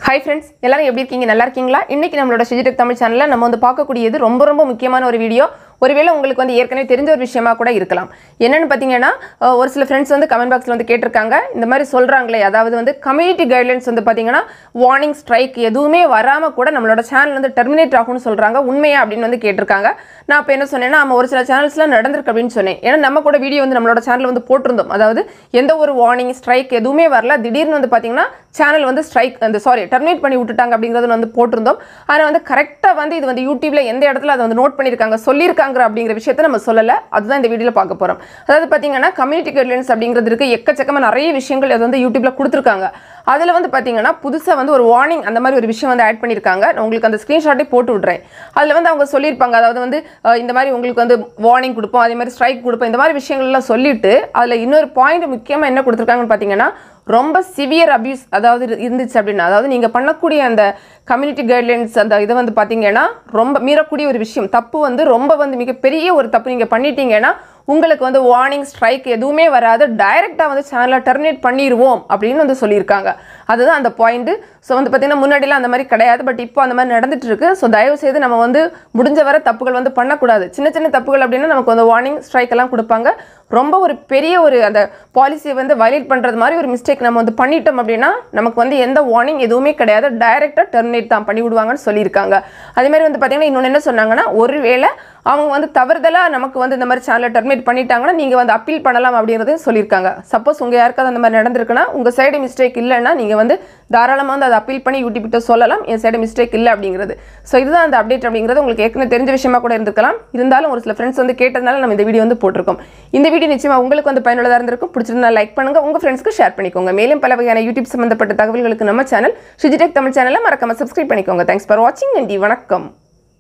hi friends எல்லாரும் எப்படி இருக்கீங்க நல்லா இருக்கீங்களா இன்னைக்கு நம்மளோட சிஜிடெக் தமிழ் சேனலில் நம்ம வந்து பார்க்கக்கூடியது ரொம்ப ரொம்ப முக்கியமான ஒரு வீடியோ ஒருவேளை உங்களுக்கு வந்து ஏற்கனவே தெரிஞ்ச ஒரு விஷயமா கூட இருக்கலாம் என்னன்னு பார்த்தீங்கன்னா அஹ், ஒரு சில ஃப்ரெண்ட்ஸ் வந்து கமெண்ட் பாக்ஸில் வந்து கேட்டிருக்காங்க இந்த மாதிரி சொல்கிறாங்களே அதாவது வந்து கம்யூனிட்டி கைட்லைன்ஸ் வந்து பார்த்தீங்கன்னா வார்னிங் ஸ்ட்ரைக் எதுவுமே வராமல் கூட நம்மளோட சேனல் வந்து டெர்மினேட் ஆகும்னு சொல்கிறாங்க உண்மையா அப்படின்னு வந்து கேட்டிருக்காங்க நான் இப்போ என்ன சொன்னேன்னா நம்ம ஒரு சில சேனல்ஸ்லாம் நடந்திருக்கு அப்படின்னு சொன்னேன் ஏன்னா நம்ம கூட வீடியோ வந்து நம்மளோட சேனல் வந்து போட்டிருந்தோம் அதாவது எந்த ஒரு வார்னிங் ஸ்ட்ரைக் எதுவுமே வரல திடீர்னு வந்து பார்த்தீங்கன்னா சேனல் வந்து ஸ்ட்ரைக் அந்த சாரி டெர்மினேட் பண்ணி விட்டுட்டாங்க அப்படிங்கிறது வந்து போட்டிருந்தோம் ஆனால் வந்து கரெக்டாக வந்து இது வந்து யூடியூப்ல எந்த இடத்துல அதை வந்து நோட் பண்ணியிருக்காங்க சொல்லியிருக்காங்க அப்படிங்கிற விஷயத்த நம்ம சொல்லலை அதுதான் இந்த வீடியோவில் பார்க்க போகிறோம் அதாவது பார்த்தீங்கன்னா கம்யூனிட்டி கைட்லைன்ஸ் அப்படிங்கிறது இருக்கு எக்கச்சக்கமாக நிறைய விஷயங்கள் அது வந்து யூடியூப்ல கொடுத்துருக்காங்க அதில் வந்து பார்த்தீங்கன்னா புதுசாக வந்து ஒரு வார்னிங் அந்த மாதிரி ஒரு விஷயம் வந்து ஆட் பண்ணியிருக்காங்க நான் உங்களுக்கு அந்த ஸ்க்ரீன்ஷாட்டே போட்டு விட்றேன் அதில் வந்து அவங்க சொல்லியிருப்பாங்க அதாவது வந்து அஹ், இந்த மாதிரி உங்களுக்கு வந்து வார்னிங் கொடுப்போம் அதே மாதிரி ஸ்ட்ரைக் கொடுப்போம் இந்த மாதிரி விஷயங்கள்லாம் சொல்லிட்டு அதில் இன்னொரு பாயிண்ட் முக்கியமாக என்ன கொடுத்துருக்காங்கன்னு பார்த்தீங்கன்னா ரொம்ப சிவியர் அபியூஸ் அதாவது இரு- இருந்துச்சு அப்படின்னா அதாவது நீங்கள் பண்ணக்கூடிய அந்த கம்யூனிட்டி கைட்லைன்ஸ் அந்த இதை வந்து பார்த்தீங்கன்னா ரொம்ப மீறக்கூடிய ஒரு விஷயம் தப்பு வந்து ரொம்ப வந்து மிகப்பெரிய ஒரு தப்பு நீங்கள் பண்ணிட்டீங்கன்னா உங்களுக்கு வந்து வார்னிங் ஸ்ட்ரைக் எதுவுமே வராது டைரெக்டாக வந்து சேனலை டெர்மினேட் பண்ணிடுவோம் அப்படின்னு வந்து சொல்லியிருக்காங்க அதுதான் அந்த பாயிண்ட்டு ஸோ வந்து பார்த்தீங்கன்னா முன்னாடிலாம் அந்த மாதிரி கிடையாது பட் இப்போ அந்த மாதிரி நடந்துட்டு இருக்கு ஸோ தயவு செய்து நம்ம வந்து முடிஞ்ச வரை தப்புகள் வந்து பண்ணக்கூடாது சின்ன சின்ன தப்புகள் அப்படின்னா நமக்கு வந்து வார்னிங் ஸ்ட்ரைக் எல்லாம் கொடுப்பாங்க ரொம்ப ஒரு பெரிய ஒரு அந்த பாலிசியை வந்து வயலேட் பண்ணுறது மாதிரி ஒரு மிஸ்டேக் நம்ம வந்து பண்ணிட்டோம் அப்படின்னா நமக்கு வந்து எந்த வார்னிங் எதுவுமே கிடையாது டைரெக்டாக டெர்மினேட் தான் பண்ணி விடுவாங்கன்னு சொல்லியிருக்காங்க அதே மாதிரி வந்து பார்த்தீங்கன்னா இன்னொன்று என்ன சொன்னாங்கன்னா ஒருவேளை அவங்க வந்து தவறுதலாக நமக்கு வந்து இந்த மாதிரி சேனலை டெர்மினேட் பண்ணிட்டாங்கன்னா நீங்கள் வந்து அப்பீல் பண்ணலாம் அப்படிங்கிறதையும் சொல்லியிருக்காங்க சப்போஸ் உங்கள் யாருக்காவது அந்த மாதிரி நடந்திருக்குன்னா உங்கள் சைடு மிஸ்டேக் இல்லைன்னா நீங்கள் வந்து தாராளமாக வந்து அதை அப்பீல் பண்ணி யூடியூப் கிட்ட சொல்லலாம் என் சைடு மிஸ்டேக் இல்லை அப்படிங்கிறது ஸோ இதுதான் அந்த அப்டேட் அப்படிங்கிறது உங்களுக்கு ஏற்கனவே தெரிஞ்ச விஷயமா கூட இருந்திருக்கலாம் இருந்தாலும் ஒரு சில ஃப்ரெண்ட்ஸ் வந்து கேட்டதுனால நம்ம இந்த வீடியோ வந்து போட்டிருக்கோம் இந்த வீடியோ நிச்சயமாக உங்களுக்கு வந்து பயனுள்ளதாக இருந்திருக்கும் பிடிச்சிருந்தா லைக் பண்ணுங்க உங்கள் ஃப்ரெண்ட்ஸ்க்கு ஷேர் பண்ணிக்கோங்க மேலும் பல வகையான யூடியூப் சம்பந்தப்பட்ட தகவல்களுக்கு நம்ம சேனல் ஷிஜிடெக் தமிழ் சேனலை மறக்காம சப்ஸ்கிரைப் பண்ணிக்கோங்க தேங்க்ஸ் ஃபார் வாட்சிங் நன்றி வணக்கம்